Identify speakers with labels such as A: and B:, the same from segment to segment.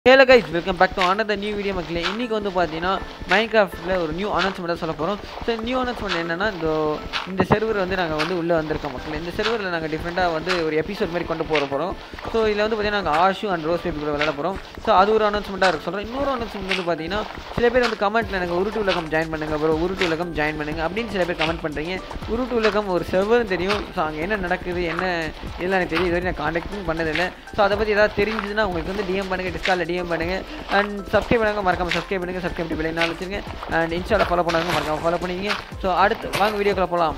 A: Halo guys welcome back to another new video மக்களே இன்றைக்கி வந்து பார்த்தீங்கன்னா மைன்கிராஃப்ட்டில் ஒரு நியூ அனௌன்ஸ்மெண்ட் சொல்ல போகிறோம் ஸோ நியூ அனௌன்ஸ்மெண்ட் என்னன்னா இந்த இந்த செர்வர் வந்து நாங்கள் வந்து உள்ளே வந்திருக்கோம் மக்களே இந்த செர்வரில் நாங்கள் டிஃப்ரெண்ட்டாக வந்து ஒரு எபிசோட் மாதிரி கொண்டு போகிற போகிறோம் ஸோ இதில் வந்து பார்த்தீங்கன்னா நாங்கள் ஆஷு அண்ட் ரோஸ் பேபி கூட விளையாட போகிறோம் ஸோ அது ஒரு அனௌன்ஸ்மெண்ட்டாக இருக்கு சொல்கிறேன் இன்னொரு அனௌன்ஸ்மெண்ட் வந்து பார்த்தீங்கன்னா சில பேர் வந்து கமெண்ட்டில் எனக்கு உருட்டு உலகம் ஜாயின் பண்ணுங்க ப்ரோ உருட்டு உலகம் ஜாயின் பண்ணுங்க அப்படின்னு சில பேர் கமெண்ட் பண்ணுறீங்க உருட்டு உலகம் ஒரு செர்வரும் தெரியும் ஸோ அங்கே என்ன நடக்குது என்ன இதெல்லாம் எனக்கு தெரியும் இது வரைக்கும் நான் காண்டாக்டும் பண்ணதில்லை ஸோ அதை பற்றி ஏதாவது தெரிஞ்சுதுன்னா உங்களுக்கு வந்து டிஎம் பண்ணுங்கள் டிஸ்காலில் டிஎம் பண்ணுங்கள் அண்ட் சப்ஸ்கிரைப் பண்ணுங்க மறக்காம சப்ஸ்கிரைப் பண்ணுங்கள் சப்ஸ்கிரைப் பண்ணி நாள் வச்சுருங்க அண்ட் இன்ஸ்டாவில் ஃபாலோ பண்ணாங்க மறக்காம ஃபாலோ பண்ணிங்க ஸோ அடுத்து வாங்க வீடியோக்குள்ள போகலாம்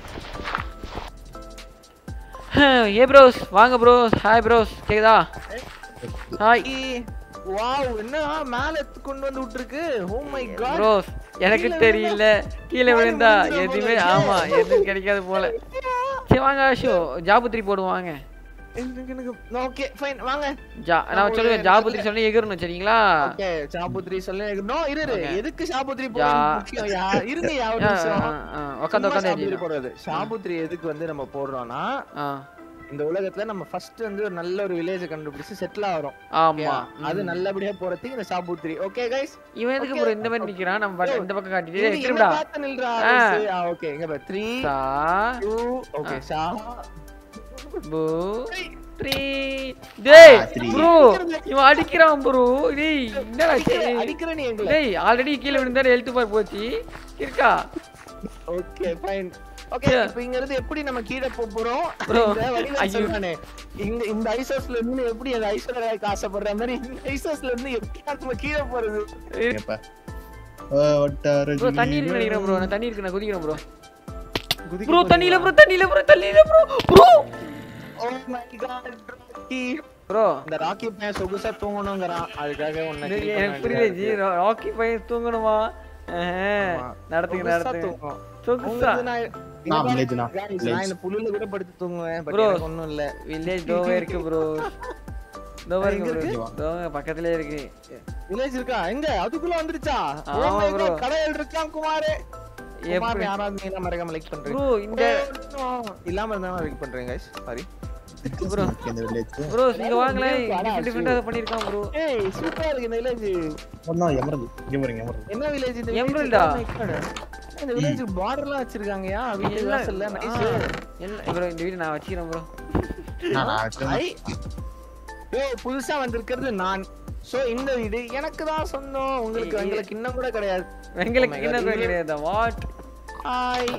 A: ஏ ப்ரோஸ் வாங்க ப்ரோஸ் ஹாய் ப்ரோஸ் கேக்குதா ஹாய்
B: வாவ் என்ன மேல எடுத்து கொண்டு வந்து விட்டுருக்கு ஓ மை காட்
A: ப்ரோஸ் எனக்கு தெரியல கீழே விழுந்தா எதுவுமே ஆமா எதுவும் கிடைக்காது போல சரி வாங்க ஆஷு ஜாபுத்திரி போடுவாங்க
B: எனக்கு எனக்கு ஓகே ஃபைன் வாங்க
A: ஜா நான் சொல்லுவேன் ஜாபுத்திரி சொல்லி எகிரணும் சரிங்களா
B: ஓகே சாபுத்ரி சொல்ல நோ இரு இரு
A: Okay.
B: எதுக்கு சாபுத்ரி
A: யா.
B: போடுறது முக்கியம் யா இருங்க யா ஒரு நிமிஷம்
A: உட்காந்து
B: சும்மா
A: உட்காந்து
B: சாபுத்ரி போடுறது சாபுத்ரி எதுக்கு வந்து நம்ம போடுறோம்னா
A: ஆ
B: இந்த உலகத்துல நம்ம ஃபர்ஸ்ட் வந்து ஒரு நல்ல ஒரு வில்லேஜ் கண்டுபிடிச்சு செட்டில் ஆகிறோம்
A: ஆமா
B: அது நல்லபடியா போறதுக்கு இந்த சாபுத்ரி ஓகே கைஸ்
A: இவன் எதுக்கு
B: Okay.
A: ப்ரோ இந்த மாதிரி நிக்கிறான் நம்ம பட் இந்த பக்கம் காட்டிட்டு திரும்படா
B: பார்த்து நில்றா
A: ஆ.
B: ஓகே இங்க பாரு 3
A: சா
B: 2 ஓகே சா
A: பூ த்ரீ டேய்
C: three.
A: ப்ரோ இவன் அடிக்கிறான் ப்ரோ டேய் என்னடா சரி
B: அடிக்கிற நீ எங்களை
A: டேய் ஆல்ரெடி கீழே விழுந்தாரு ஹெல்த் பார் போச்சு இருக்கா
B: ஓகே ஃபைன் ஓகே
A: Yeah.
B: இப்போ இங்க இருந்து எப்படி நம்ம கீழே போக போறோம்
A: Bro,
B: இந்த வடிவேல்
A: ஐயோ.
B: சொல்றானே இந்த இந்த ஐசஸ்ல இருந்து எப்படி அந்த ஐஸ்வர்யாக்கு ஆசைப்படுற மாதிரி இந்த ஐசஸ்ல இருந்து எப்படி நம்ம கீழே போறது
C: கேப்ப. ஓ, வட்டார
A: ப்ரோ தண்ணி இருக்கு
C: ஜீவன்.
A: நினைக்கிறேன் ப்ரோ நான் தண்ணி இருக்கு நான் குதிக்கிறேன் ப்ரோ
B: குதிக்க
A: ப்ரோ
B: போறியா?
A: தண்ணியில ப்ரோ தண்ணியில ப்ரோ தண்ணியில bro bro
B: Oh my God, Rocky.
A: Bro
B: இந்த ராக்கி பையன் சொகுசா தூங்கணுங்கிறான் அதுக்காக உன்னை kill பண்ண
A: எனக்கு புரியல ஜி
B: வேண்டியதா இருக்கு.
A: ராக்கி பையன் தூங்கணுமா ஆஹ்,
B: ஆமா.
A: நடத்துங்க
B: சொகுசா
A: நடத்துங்க
B: தூங்கும்.
A: சொகுசா
B: உங்களுக்கு நான் இங்க
C: நான்
B: பாரு,
C: village தான்.
B: guys,
C: Village.
B: நான் இந்த புல்லுல கூட படுத்து தூங்குவேன் but
A: Bro.
B: எனக்கு ஒண்ணும் இல்ல
A: வில்லேஜ் தோவே இருக்கு ப்ரோ தோவா
B: எங்க
A: இருக்கு
B: இருக்கு?
A: ப்ரோ தோவா பக்கத்துலயே இருக்கு
B: வில்லேஜ் இருக்கா எங்க அதுக்குள்ள வந்துருச்சா
A: ஆமா
B: Oh my
A: bro.
B: God, கடையில் இருக்கான் குமாரே குமார்
A: எப்படி
B: யாராவது நீங்க மறக்காம லைக் பண்றீங்க
A: ப்ரோ இந்த
B: இல்லாம இருந்தா லைக் பண்றேன் guys சாரி
A: ப்ரோ
C: இந்த village.
A: ப்ரோ இங்க வாங்களேன்
B: அடா,
A: டிஃபரெண்ட் டிஃபரெண்டா பண்ணிருக்கான் ப்ரோ
B: ஏய் சூப்பரா இருக்கு இந்த வில்லேஜ்
C: ஒண்ணா, emerald. இங்க பாருங்க, emerald.
B: என்ன வில்லேஜ் இந்த
A: Emerald
B: village?
A: ஆ?
B: Oh my God. இந்த வில்லேஜ் பார்டர்லாம் வச்சிருக்காங்கயா வீட்டு
A: எல்லாம்
B: வாசல்ல நைஸ்
A: எல்லாம் ப்ரோ இந்த வீடு நான் வச்சிக்கிறேன் ப்ரோ
C: நான் நான் வச்சிருந்தேன்.
B: ஐ யோ புதுசா வந்திருக்கிறது நான் சோ இந்த வீடு எனக்கு தான் சொந்தம் உங்களுக்கு
A: ஏய்,
B: எங்களுக்கு இன்னும் கூட கிடையாது
A: எங்களுக்கு
B: Oh my
A: என்ன
B: God, இது-
A: கிடையாது வாட்
B: ஹாய்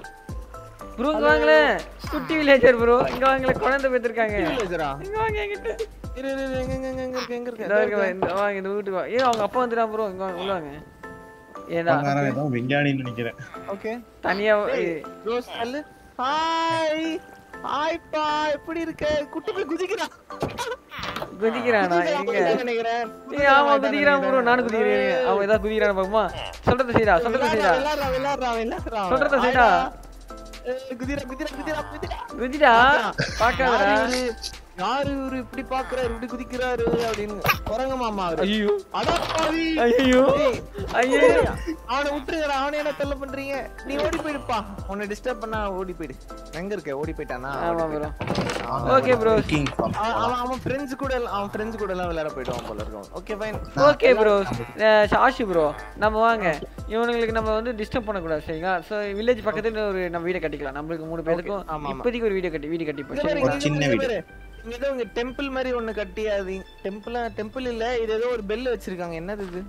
A: ப்ரோ இங்க வாங்களேன் குட்டி வில்லேஜர் ப்ரோ இங்க வாங்களேன் குழந்தை பெற்றிருக்காங்க
B: வில்லேஜரா
A: இங்க வாங்க எங்கிட்ட
B: இரு இரு இரு, எங்க எங்க எங்க எங்க இருக்கு எங்க இருக்கு
A: இந்த இருக்க இந்த வாங்க இந்த வீட்டுக்கு வாங்க ஏ அவங்க அப்பா வந்துட்டான் ப்ரோ இங்க வாங்க உள்ள வாங்க ஏடா
C: பங்காரம் ஏதோ விஞ்ஞானின்னு நினைக்கிறேன்
B: ஓகே
A: தனியா
B: ரோஸ் அல்லு ஹாய் ஹாய் பா எப்படி இருக்க குட்டி போய் குதிக்கிறான்
A: குதிக்கிறானா
B: குதிக்கிறான்
A: எங்க
B: போல நினைக்கிறேன்
A: ஏய் ஆமா குதிக்கிறான் ப்ரோ நானும் குதிக்கிறேன் இருங்க. அவன் ஏதாவது குதிக்கிறான் பாக்குமா சொல்றத செய்டா சொல்றத செய்டா
B: விளையாடுறான் விளையாடுறான் விளையாடுறான்
A: சொல்றத செய்டா
B: ஏய், குதிரா குதிரா குதிரா குதிரா
A: குதிடா பாக்காதடா
B: யாரு இவரு? யாரு இவரு இப்படி பாக்குறாரு இப்படி குதிக்கிறாரு அப்படின்னு குரங்கு மாமா அவரு
A: ஐயோ
B: அடா பாவி
A: ஐயோ ஐயோ
B: அவனை விட்டுருங்கடா அவனை என்ன தொல்லை பண்றீங்க நீ ஓடி போயிடுப்பா உன்னை டிஸ்டர்ப் பண்ணா ஓடி போயிடு எங்க இருக்க ஓடி போயிட்டானா
A: ஆமா
B: ஓடி
A: ப்ரோ
B: போயிட்டான்.
A: ஓகே ப்ரோ
C: King from-
B: அவன் அவன் அவன் ஃப்ரெண்ட்ஸ் கூட எல்லாம்- அவன் ஃப்ரெண்ட்ஸ் கூட எல்லாம் விளையாட போயிடுவான் போல இருக்கும் okay fine
A: okay bro Sashi bro நம்ம வாங்க இவனுங்களுக்கு நம்ம வந்து டிஸ்டர்ப் பண்ணக்கூடாது சரிங்களா ஸோ வில்லேஜ் பக்கத்துல ஒரு நம்ம வீடு கட்டிக்கலாம் நம்மளுக்கு மூணு பேருக்கும்
B: ஆமா, ஆமா.
A: இப்போதைக்கு ஒரு வீடு கட்டி வீடு கட்டிப்போம்
B: இங்க பாரு,
A: சரிங்களா
B: இங்க
C: சின்ன
B: பாரு,
C: வீடு.
B: இங்க பாரு. இங்க ஏதோ இங்க டெம்பிள் மாதிரி ஒண்ணு கட்டி அது டெம்பிள் டெம்பிள் இல்ல இது ஏதோ ஒரு பெல் வச்சிருக்காங்க என்னது இது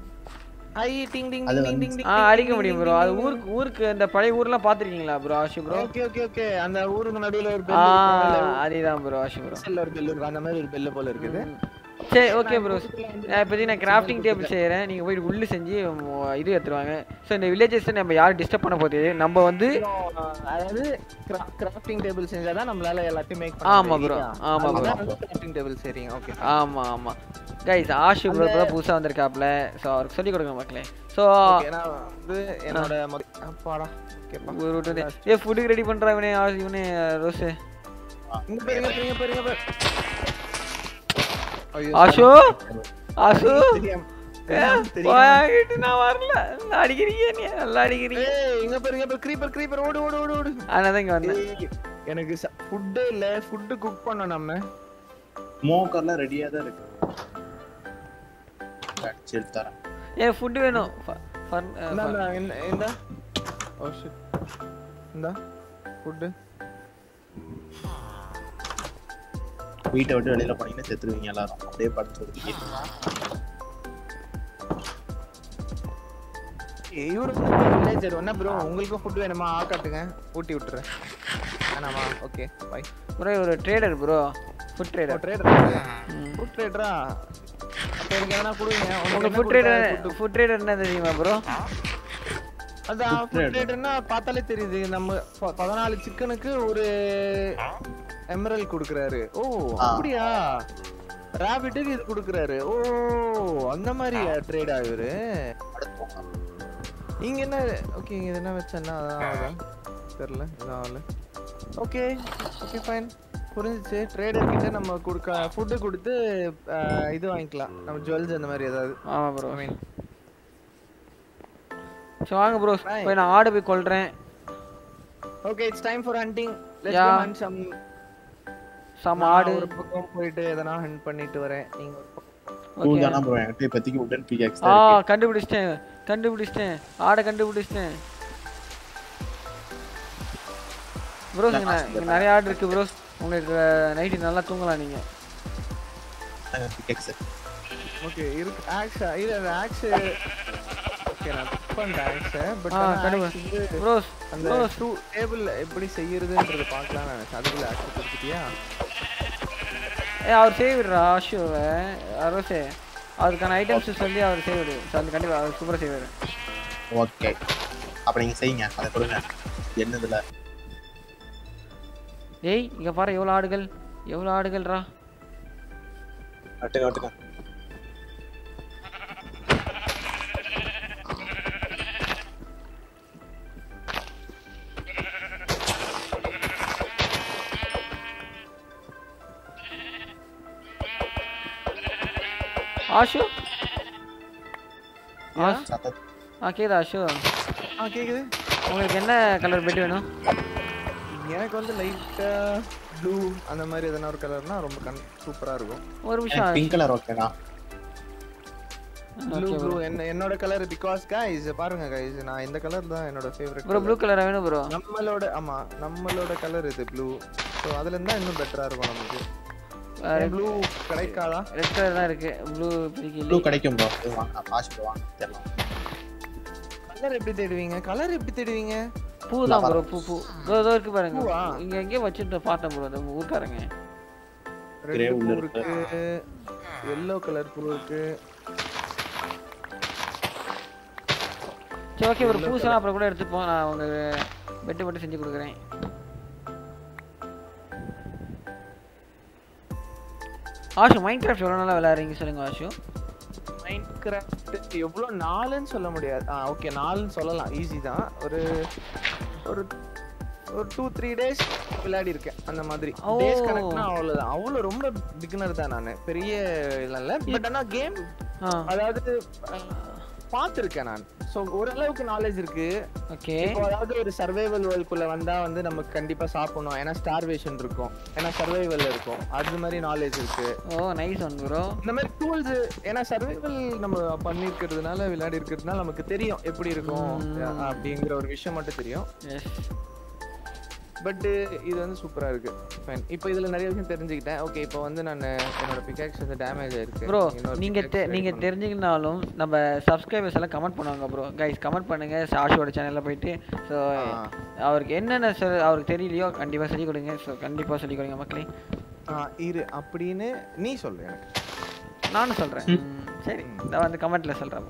B: ஐ டிங் டிங்
C: அது
B: டிங்
C: வந்து-
B: டிங் டிங்
A: ஆ அடிக்க முடியும் ப்ரோ அது ஊருக்கு ஊருக்கு அந்த பழைய ஊர்லாம் பாத்திருக்கீங்களா bro Ashu bro
B: okay okay okay அந்த ஊருக்கு நடுவுல ஒரு
A: ஆ
B: பெல்
A: அதேதான் ப்ரோ ஆஷு ப்ரோ
B: செல்ல ஒரு பெல் இருக்கு அந்த மாதிரி ஒரு பெல் போல இருக்குது
A: சரி ஓகே ப்ரோ நான் இப்போதைக்கு நான் கிராஃப்டிங் டேபிள் செய்கிறேன் நீங்கள் போய் உள்ளே செஞ்சு உம், இது எடுத்துருவாங்க ஸோ இந்த வில்லேஜஸ் நம்ம யாரும் டிஸ்டர்ப் பண்ண போகுது நம்ம வந்து
B: அதாவது கிராஃப்டிங் டேபிள் செஞ்சாதான் நம்மளால எல்லாத்தையும் மேக்
A: ஆமா bro. ஆமா bro.
B: கிராஃப்டிங் டேபிள் சரிங்க ஓகே
A: ஆமாம் ஆமாம் கைஸ் ஆஷு ப்ரோ இப்போ புதுசாக வந்திருக்காப்ல ஸோ அவருக்கு சொல்லிக் கொடுங்க மக்களே ஸோ
B: ஓகே நான் வந்து என்னோட மொத- அப்பாடா ஓகேப்பா
A: ஒரு விட்டு ஏ ஃபுட்டுக்கு ரெடி பண்ணுறா இவனே ஆ- இவனே ரோஸு
B: இங்க பாருங்க பாருங்க பாருங்க பாரு ஐயோ
A: ஆஷு ஆஷு
B: தெரியாம தெரியாம தெரியாம
A: போயாங்கிட்டு நான் வரல நல்லா அடிக்கிறீங்க நீ நல்லா அடிக்கிறீங்க
B: ஏய் இங்க பாருங்க பாரு creeper creeper ஓடு ஓடு ஓடு ஓடு
A: அதனால தான் இங்கே வந்தேன்
B: ஏய், எனக்கு ஃபுட்டே இல்ல ஃபுட் குக் பண்ணோம் நம்ம
C: smoke எல்லாம் ரெடியா தான் இருக்கு அடிச்சு எடுத்து தரேன்
A: ஏ ஃபுட்டு வேணும் ஃப- ஃபன்- அஹ்,
B: இந்தா,
A: ஃபன்.
B: இந்தா, இந்த இந்த ஓ ஷிட் இந்தா ஃபுட்டு
C: வீட்டை விட்டு வெளியில போனீங்கன்னா செத்துருவீங்க எல்லாரும் அப்படியே படுத்து ஒதுக்கி
B: இவரு வில்லேஜர் என்ன ப்ரோ உங்களுக்கும் ஃபுட் வேணுமா ஆ காட்டுங்க ஊட்டி விட்டுறேன் வேணாமா ஓகே பை
A: ப்ரோ ஒரு trader bro food trader
B: trader food ட்ரேடரா அப்ப எனக்கு எதனா கொடுங்க
A: உங்க
B: உங்களுக்கு
A: ஃபுட் ட்ரேடர் ஃபுட் ட்ரேடர் என்ன தெரியுமா ப்ரோ
B: அதான் ஃபுட் ட்ரேடர்னா பார்த்தாலே தெரியுது நம்ம ப- பதினாலு சிக்கனுக்கு ஒரு எமரல் கொடுக்குறாரு ஓ அப்படியா ராபிட்டுக்கு இது கொடுக்குறாரு ஓ அந்த மாதிரி ட்ரேட் ஆகுது
C: அடுத்து போங்க
B: இங்க என்ன ஓகே இங்க இது என்ன வச்சேன்னா அதான் அதான் தெரியல இதான் ஆகல ஓகே ஓகே ஃபைன் புரிஞ்சிச்சு ட்ரேடர் கிட்ட நம்ம கொடுக்க ஃபுட்டு கொடுத்து அஹ், இது வாங்கிக்கலாம் நம்ம ஜுவல்ஸ் அந்த மாதிரி ஏதாவது
A: ஆமா ப்ரோ
B: ஐ மீன்
A: சரி வாங்க ப்ரோ
B: Bye.
A: போய் நான் ஆடு போய் கொல்றேன்
B: okay it's time for hunting let's
A: Yeah.
B: Go hunt some
A: சம ஆடு
B: ஒரு பக்கம் போயிட்டு எதனா ஹண்ட் பண்ணிட்டு வரேன் நீங்க ஒரு பக்கம்
C: கூல்
A: ஓகே
C: தானா ப்ரோ என்கிட்ட இப்போதைக்கு உடன் பிகாக்ஸ்
A: ஆ
C: தான் இருக்கு
A: கண்டுபிடிச்சிட்டேன் கண்டுபிடிச்சிட்டேன் ஆடை கண்டுபிடிச்சிட்டேன் ப்ரோ இங்க ந- இங்க நிறைய ஆடு இருக்கு ப்ரோ உங்களுக்கு நைட்டு நல்லா தூங்கலாம் நீங்க
C: பிகாக்ஸ்
B: ஓகே இருக்கு ஆக்ஸ் இல்ல அந்த ஆக்ஸ் ஓகே நான் பிக் பண்ணிட்டேன் ஆக்ஸ் பட்
A: ஆ கண்டுபிடி ப்ரோ
B: அந்த
A: ப்ரோ
B: டூ டேபிள் எப்படி செய்யறதுன்றத பார்க்கலாம் நினைச்சேன் அதுக்குள்ள ஆக்ஸ் கொடுத்துட்டியா
A: ஏ அவர் சேவ் விடுறா ஆஷுவை அரோசே அதுக்கான ஐட்டம்ஸ் சொல்லி அவர் சேவ் விடு அது கண்டிப்பாக அவர் சூப்பராக சேவ் விடு
C: ஓகே அப்ப நீங்க செய்யுங்க அதை கொடுங்க என்னதுல
A: ஏய் இங்க பாரு எவ்வளோ ஆடுகள் எவ்வளோ ஆடுகள்ரா
C: அட்டுங்க அட்டுங்க
A: ஆஷு
B: யா?
C: சத்தம்
A: ஆ கேதா ஆஷு
B: ஆ கேக்குது
A: உங்களுக்கு என்ன கலர் பெட் வேணும்
B: எனக்கு வந்து லைட்டா ப்ளூ அந்த மாதிரி எதனா ஒரு கலர்னா ரொம்ப கண் சூப்பரா இருக்கும்
A: ஒரு நிமிஷம்
C: பிங்க் கலர் ஓகேண்ணா
B: ப்ளூ ப்ளூ என்ன என்னோட கலர் பிகாஸ் கைஸ் பாருங்க கைஸ் நான் இந்த கலர் தான் என்னோட ஃபேவரட்
A: ப்ரோ ப்ளூ கலரா வேணும் ப்ரோ
B: நம்மளோட ஆமா நம்மளோட கலர் இது ப்ளூ ஸோ அதுல இருந்தா இன்னும் பெட்டரா இருக்கும் நமக்கு ப்ளூ கிடைக்காதா
A: ரெட் கலர் தான் இருக்கு ப்ளூ இப்போதைக்கு
C: ப்ளூ
A: இல்லை
C: கிடைக்கும் ப்ரோ இது வாங்க காசு வாங்க தெரியலாம்
B: கலர் எப்படி தேடுவீங்க கலர் எப்படி தேடுவீங்க
A: பூ தான் ப்ரோ பூ பூ இதோ இதோ இருக்கு பாருங்க
B: பூவா?
A: இங்க எங்கேயோ வச்சுட்டு பார்த்தேன் ப்ரோ அந்த ஊர்க்காரங்க
C: Grey
B: ரெட் பூ
C: உள்ள
B: இருக்கு எல்லோ கலர் பூ இருக்கு
A: சரி ஓகே ஒரு பூசெல்லாம் அப்புறம் கூட எடுத்துப்போம் நான் உங்க பெட்டு மட்டும் செஞ்சு கொடுக்குறேன் ஆஷு மைண்ட் கிராஃப்ட் எவ்வளோ நாளாக விளையாடுறீங்க சொல்லுங்க ஆஷு
B: மைண்ட் கிராஃப்ட் எவ்வளோ நாலுன்னு சொல்ல முடியாது ஆ ஓகே நாலுன்னு சொல்லலாம் ஈஸி தான் ஒரு ஒரு ஒரு டூ த்ரீ டேஸ் விளையாடி இருக்கேன் அந்த மாதிரி
A: ஓ.
B: டேஸ் கணக்குனா அவ்வளோதான் அவ்வளோ ரொம்ப பிகினர் தான் நான் பெரிய இல்லை பட் ஆனால் கேம்
A: ஆ
B: அதாவது பார்த்துருக்கேன் நான் ஸோ ஓரளவுக்கு நாலேஜ் இருக்கு
A: ஓகே
B: இப்போ அதாவது ஒரு சர்வைவல் வேர்ல்டுக்குள்ள வந்தா வந்து நமக்கு கண்டிப்பா சாப்பிடணும் ஏன்னா ஸ்டார்வேஷன் இருக்கும் ஏன்னா சர்வைவல் இருக்கும் அது மாதிரி நாலேஜ் இருக்கு
A: ஓ நைஸ் ஒன் ப்ரோ
B: இந்த மாதிரி டூல்ஸ் ஏன்னா சர்வைவல் நம்ம பண்ணிருக்கிறதுனால விளையாடி இருக்கிறதுனால நமக்கு தெரியும் எப்படி இருக்கும்
A: ம்.
B: அப்படிங்கிற ஒரு விஷயம் மட்டும் தெரியும்
A: எஸ்
B: பட் இது வந்து சூப்பரா இருக்கு ஃபைன் இப்போ இதுல நிறைய விஷயம் தெரிஞ்சுக்கிட்டேன் ஓகே இப்போ வந்து நான் என்னோட பிகாக்ஸ் வந்து டேமேஜ் ஆயிருக்கு
A: ப்ரோ
B: இன்னொரு
A: நீங்க
B: pickaxe
A: தெ
B: ready
A: நீங்க
B: பண்ணணும்.
A: தெரிஞ்சுக்கினாலும் நம்ம சப்ஸ்கிரைபர்ஸ் எல்லாம் கமெண்ட் பண்ணுவாங்க ப்ரோ கைஸ் கமெண்ட் பண்ணுங்க ஆஷோட சேனல்ல போயிட்டு ஸோ
B: ஆ.
A: அவருக்கு என்னென்ன சொல் அவருக்கு தெரியலையோ கண்டிப்பா சொல்லிக் கொடுங்க ஸோ கண்டிப்பா சொல்லிக் கொடுங்க மக்களே
B: ஆ, இரு அப்படின்னு நீ சொல்லு எனக்கு
A: நானும் சொல்றேன் ம், சரி நான் வந்து கமெண்ட்ல சொல்றேன்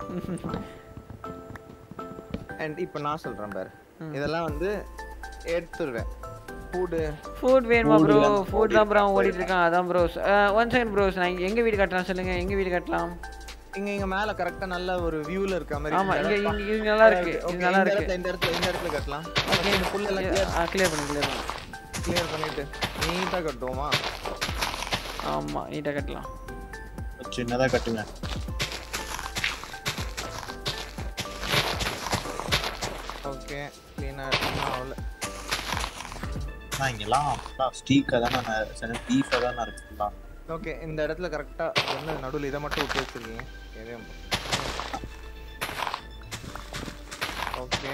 B: அண்ட் இப்போ நான் சொல்றேன் பாரு
A: ம்.
B: இதெல்லாம் வந்து எடுத்துருவேன் ஃபுட்டு
A: ஃபுட் வேணுமா
C: Food
A: ப்ரோ
C: தான்.
A: ஃபுட் தான் ப்ரோ ஓடிட்டு இருக்கான் அதான் ப்ரோஸ் ஒன் செகண்ட் ப்ரோஸ் நான் இங்க- எங்க வீடு கட்டலாம் சொல்லுங்க எங்க வீடு கட்டலாம்
B: இங்க இங்க மேல கரெக்டா நல்ல ஒரு வியூல இருக்க மாதிரி
A: ஆமா
B: இந்த
A: இங்க
B: இடம்
A: இங்க இது நல்லா இருக்கு
B: Okay,
A: இது நல்லா
B: இந்த
A: இருக்கு
B: இடத்துல இந்த இடத்துல இந்த இடத்துல கட்டலாம்
A: ஓகே
B: இந்த புல் எல்லாம் clear-
A: கிளியர் பண்ணு கிளியர் பண்ணு
B: clear பண்ணிட்டு நீட்டா கட்டுவோமா
A: ஆமா நீட்டா கட்டலாம்
C: சின்னதா கட்டுங்க
B: ஓகே க்ளீனா அவ்வளோ
C: நான் இங்கெல்லாம் ஸ்டீக்காக தானே பீஃபாக தானே இருக்குங்களா
B: ஓகே இந்த இடத்துல கரெக்டா என்ன நடுவில் இதை மட்டும் விட்டு வச்சிருக்கீங்க இதையும் ஓகே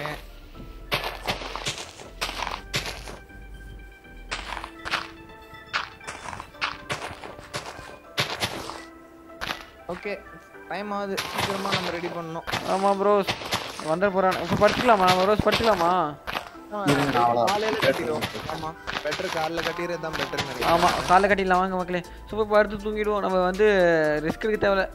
B: ஓகே டைம் ஆகுது சீக்கிரமா நம்ம ரெடி பண்ணணும்
A: ஆமாம் ப்ரோஸ் வந்துட போகிறான் இப்போ படிச்சுக்கலாமா ப்ரோஸ் படிச்சுக்கலாமா
C: இருங்க, அவ்வளவுதான்.
B: காலையில கட்டிடுவோம் ஆமா பெட்டர் காலைல கட்டிடுறது தான் பெட்டர் நினைக்கிறேன்
A: ஆமாம் காலை கட்டிடலாம் வாங்க மக்களே சூப்பர் படுத்து தூங்கிடுவோம் நம்ம வந்து ரிஸ்க் எடுக்க தேவையில்ல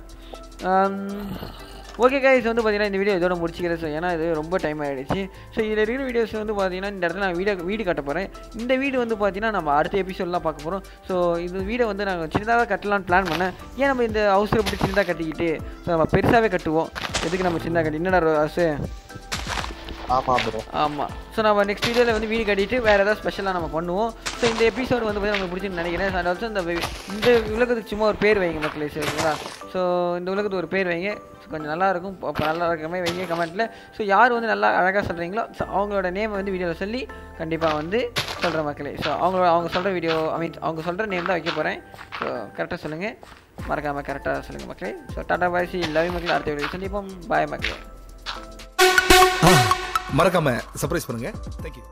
A: ஓகே கைஸ் வந்து பார்த்தீங்கன்னா இந்த வீடியோ இதோட முடிச்சிக்கிறேன் ஸோ ஏன்னா இது ரொம்ப டைம் ஆகிடுச்சு ஸோ இதில் இருக்கிற வீடியோஸ் வந்து பார்த்தீங்கன்னா இந்த இடத்துல நான் வீடியோ வீடு கட்ட போகிறேன் இந்த வீடு வந்து பார்த்தீங்கன்னா நம்ம அடுத்த எபிசோட்லாம் பார்க்க போகிறோம் ஸோ இந்த வீடை வந்து நாங்கள் சின்னதாக கட்டலாம்னு பிளான் பண்ணேன் ஏன் நம்ம இந்த ஹவுஸை போட்டு சின்னதாக கட்டிக்கிட்டு ஸோ நம்ம பெருசாகவே கட்டுவோம் எதுக்கு நம்ம சின்னதாக கட்டி என்னடா ஹவுஸு
C: ஆமா ப்ரோ
A: ஆமாம் ஸோ நம்ம நெக்ஸ்ட் வீடியோவில் வந்து வீடு கட்டிட்டு வேறு ஏதாவது ஸ்பெஷலாக நம்ம பண்ணுவோம் ஸோ இந்த எபிசோடு வந்து பார்த்தீங்கன்னா உங்களுக்கு பிடிச்சுன்னு நினைக்கிறேன் அண்ட் ஆல்சோ இந்த வி- இந்த உலகத்துக்கு சும்மா ஒரு பேர் வைங்க மக்களே சரிங்களா ஸோ இந்த உலகத்துக்கு ஒரு பேர் வைங்க ஸோ கொஞ்சம் நல்லா இருக்கும் அப்போ நல்லா இருக்கிற மாதிரி வைங்க கமெண்ட்டில் ஸோ யார் வந்து நல்லா அழகாக சொல்கிறீங்களோ ஸோ அவங்களோட நேம் வந்து வீடியோவில் சொல்லி கண்டிப்பாக வந்து சொல்கிற மக்களே ஸோ அவங்களோட அவங்க சொல்கிற வீடியோ ஐ மீன் அவங்க சொல்கிற நேம் தான் வைக்க போகிறேன் ஸோ கரெக்டாக சொல்லுங்கள் மறக்காமல் கரெக்டாக சொல்லுங்கள் மக்களே so tata bye see love மக்களே அடுத்த வீடியோ சந்திப்போம் பாய் மக்களே
D: மறக்காம சர்ப்ரைஸ் பண்ணுங்க தேங்க்யூ